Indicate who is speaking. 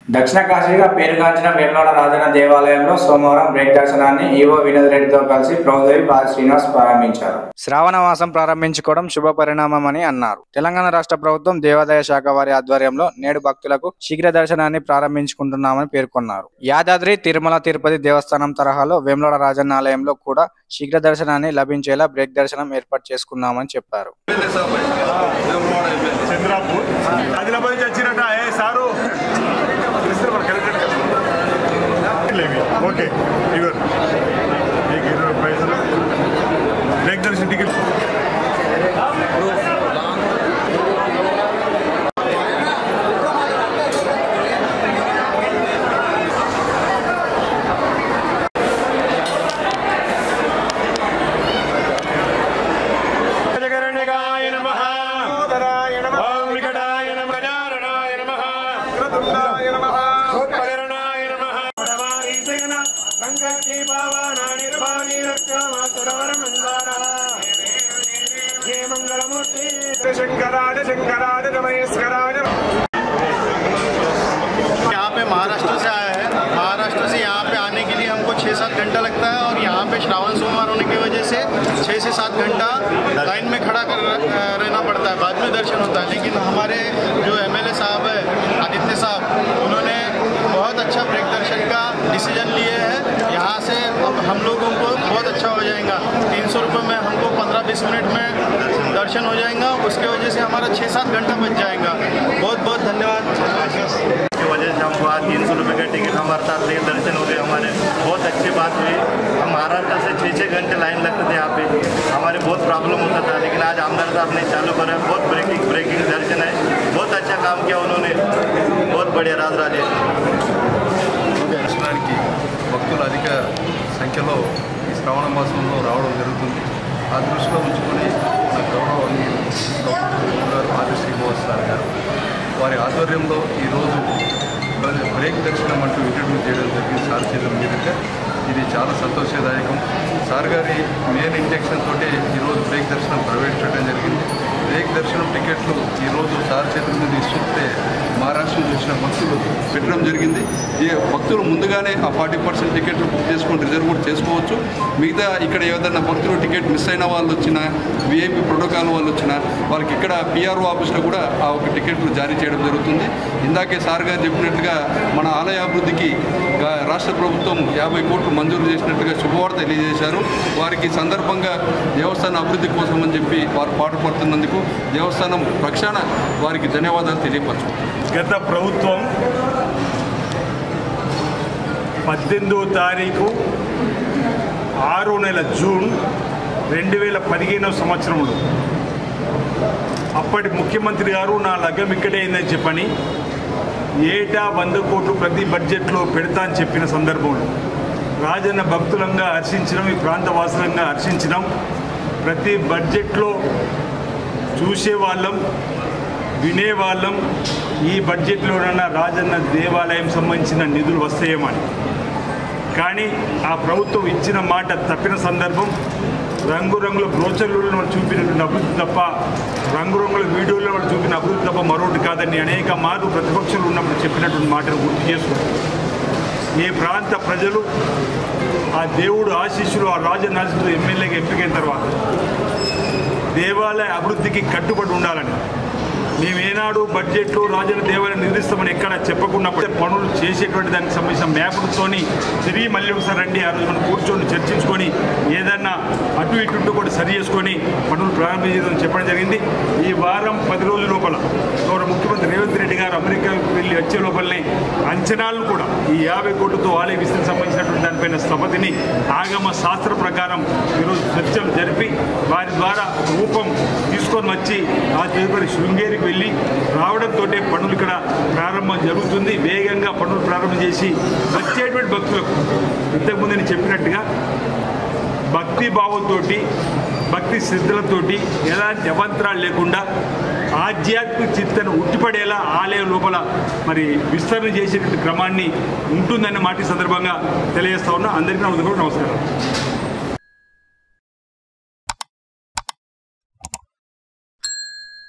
Speaker 1: దక్షిణ కాశీగా పేరుగాంచిన వేములవాడ రాజన్న దేవాలయంలో సోమవారం బ్రేక్ దర్శనాన్ని ఈవో వినోద్ రెడ్డితో కలిసి ప్రభుదేవి బాల శ్రీనివాస్ ప్రారంభించారు శ్రావణ మాసం ప్రారంభించుకోవడం శుభ పరిణామమని అన్నారు తెలంగాణ రాష్ట్ర ప్రభుత్వం దేవాదాయ శాఖ వారి ఆధ్వర్యంలో నేడు భక్తులకు శీఘ్ర దర్శనాన్ని ప్రారంభించుకుంటున్నామని పేర్కొన్నారు యాదాద్రి తిరుమల తిరుపతి దేవస్థానం తరహాలో వేములవాడ రాజన్న ఆలయంలో కూడా శీఘ్ర దర్శనాన్ని లభించేలా బ్రేక్ దర్శనం ఏర్పాటు చేసుకున్నామని చెప్పారు
Speaker 2: చంద్రాపూర్ ఆదిలాబాద్ నుంచి వచ్చినట్ట ఏ సారు పిలుస్తారు మన కలెక్టర్ గారు. లేవి ఓకే ఇగో మీకు ఇరవై పైసలు బ్రేక్ దర్శన్ టికెట్ జగరణ్యకాయ నమః ఓం వికటాయ నమః గజాననాయ నమః క్రతుండాయ నమః సోత్పగరణాయ నమః పరమారీతేన సంకల్పే భావానా నిర్వాణి రక్షమాసురవరమందార జయ మంగళమూర్తి శంకరాజ శంకరాజ రమేశ్వరాజ
Speaker 3: यहाँ पे महाराष्ट्र से आया है महाराष्ट्र से यहाँ पे आने के लिए हमको छः सात घंटा लगता है और यहाँ पे श्रावण सोमवार होने की वजह से छः से सात घंटा लाइन में खड़ा कर रहना पड़ता है बाद में दर्शन होता है लेकिन हमारे जो एमएलए साहब है आदित्य साहब उन्होंने बहुत अच्छा ब्रेक दर्शन का डिसीजन लिए हैं यहाँ से अब हम लोगों को बहुत अच्छा हो जाएगा तीन सौ रुपये में हमको पंद्रह बीस मिनट में दर्शन हो जाएगा उसके वजह से हमारा छः सात घंटा बच जाएगा बहुत बहुत धन्यवाद की वजह से हमको आज तीन सौ रुपये का टिकट हमारे साथ लेके दर्शन हो गए हमारे बहुत अच्छी बात हुई हम महाराष्ट्र से छः छः घंटे लाइन लगते थे यहाँ पे हमारे बहुत प्रॉब्लम होता था लेकिन आज आमदार साहब ने चालू करा बहुत ब्रेकिंग ब्रेकिंग दर्शन है बहुत अच्छा काम किया उन्होंने बहुत बढ़िया राज राजे
Speaker 4: దర్శనానికి భక్తులు అధిక సంఖ్యలో ఈ శ్రావణ మాసంలో రావడం జరుగుతుంది ఆ దృష్టిలో ఉంచుకొని మన గౌరవనీయులు గారు ఆది శ్రీనివాస్ సార్ గారు వారి ఆధ్వర్యంలో ఈరోజు ప్ర- బ్రేక్ దర్శనం అంటూ ఇంట్రడ్యూస్ చేయడం జరిగింది సార్ చేతుల మీదుగా ఇది చాలా సంతోషదాయకం సార్ గారి మెయిన్ ఇంటెక్షన్ తోటి ఈరోజు బ్రేక్ దర్శనం ప్రవేశపెట్టడం జరిగింది బ్రేక్ దర్శనం టికెట్లు ఈరోజు సార్ చేతుల మీద ఇస్తుంటే మహారాష్ట్ర నుంచి వచ్చిన భక్తులు పెట్టడం జరిగింది ఈ భక్తులు ముందుగానే ఆ ఫార్టీ పర్సెంట్ టికెట్లు బుక్ చేసుకొని రిజర్వ్ కూడా చేసుకోవచ్చు మిగతా ఇక్కడ ఏదైనా భక్తులు టికెట్ మిస్ అయిన వాళ్ళు వచ్చినా విఐపి ప్రోటోకాల్ వాళ్ళు వచ్చినా వాళ్ళకి ఇక్కడ పిఆర్ఓ ఆఫీస్లో కూడా ఆ ఒక టికెట్లు జారీ చేయడం జరుగుతుంది ఇందాకే సార్ గారు చెప్పినట్లుగా మన ఆలయ అభివృద్ధికి గా- రాష్ట్ర ప్రభుత్వం యాభై కోట్లు మంజూరు చేసినట్టుగా శుభవార్త తెలియజేశారు వారికి ఈ సందర్భంగా దేవస్థాన అభివృద్ధి కోసం అని చెప్పి వారు పాటుపడుతున్నందుకు దేవస్థానం రక్షణ వారికి ధన్యవాదాలు తెలియపరచుకుంటారు
Speaker 2: గత ప్రభుత్వం పద్దెనిమిదో తారీఖు ఆరో నెల జూన్ రెండు వేల పదిహేనవ సంవత్సరంలో అప్పటి ముఖ్యమంత్రి గారు నా లగ్గం ఇక్కడే అయిందని చెప్పని ఏటా వంద కోట్లు ప్రతి బడ్జెట్లో పెడతా అని చెప్పిన సందర్భంలో రాజన్న భక్తులంగా హర్షించడం ఈ ప్రాంత వాసులంగా హర్షించడం ప్రతి బడ్జెట్లో చూసేవాళ్ళం వినేవాళ్ళం ఈ బడ్జెట్లోనన్నా రాజన్న దేవాలయం సంబంధించిన నిధులు వస్తాయేమని కానీ ఆ ప్రభుత్వం ఇచ్చిన మాట తప్పిన సందర్భం రంగురంగుల బ్రోచర్లలో వాళ్ళు చూపినటువంటి అభివృద్ధి తప్ప రంగురంగుల వీడియోలో వాళ్ళు చూపిన అభివృద్ధి తప్ప మరొకటి కాదని అనేక మార్లు ప్రతిపక్షంలో ఉన్నప్పుడు చెప్పినటువంటి మాటను గుర్తు చేసుకుంటారు ఈ ప్రాంత ప్రజలు ఆ దేవుడు ఆశీస్సులు ఆ రాజన్న ఆశీస్సులు ఎమ్మెల్యేగా ఎంపికైన తర్వాత దేవాలయ అభివృద్ధికి కట్టుబడి ఉండాలని మేము ఏనాడు బడ్జెట్లో రాజన్న దేవాలయం నిర్మిస్తామని ఎక్కడ చెప్పకుండా పనులు చేసేటువంటి దానికి సంబంధించిన మ్యాపులతోని తిరిగి మళ్ళీ ఒకసారి రండి ఆ రోజు మనం కూర్చొని చర్చించుకొని ఏదన్నా అటు ఇటు ఉంటూ కూడా సరి చేసుకొని పనులు ప్రారంభించడం చెప్పడం జరిగింది ఈ వారం పది రోజుల లోపల గౌరవ ముఖ్యమంత్రి రేవంత్ రెడ్డి గారు అమెరికా వెళ్ళి వచ్చే లోపలనే అంచనాలు కూడా ఈ యాభై కోట్లతో ఆలయ విస్తరణ సంబంధించినటువంటి దానిపైన స్థపతిని ఆగమ శాస్త్ర ప్రకారం ఈరోజు చర్చలు జరిపి వారి ద్వారా రూపం తీసుకొని వచ్చి ఆ తదుపరి శృంగేరికి వెళ్ళి రావడంతో పనులు ఇక్కడ ప్రారంభం జరుగుతుంది వేగంగా పనులు ప్రారంభం చేసి వచ్చేటువంటి భక్తులకు ఇంతకుముందు నేను చెప్పినట్టుగా భక్తి భావంతో భక్తి శ్రద్ధలతోటి ఎలాంటి అవంతరాలు లేకుండా ఆధ్యాత్మిక చిత్తను ఉట్టిపడేలా ఆలయం లోపల మరి విస్తరణ చేసేటువంటి క్రమాన్ని ఉంటుందన్న మాట ఈ సందర్భంగా తెలియజేస్తా ఉన్నా అందరికీ నా హృదయపూర్వక నమస్కారం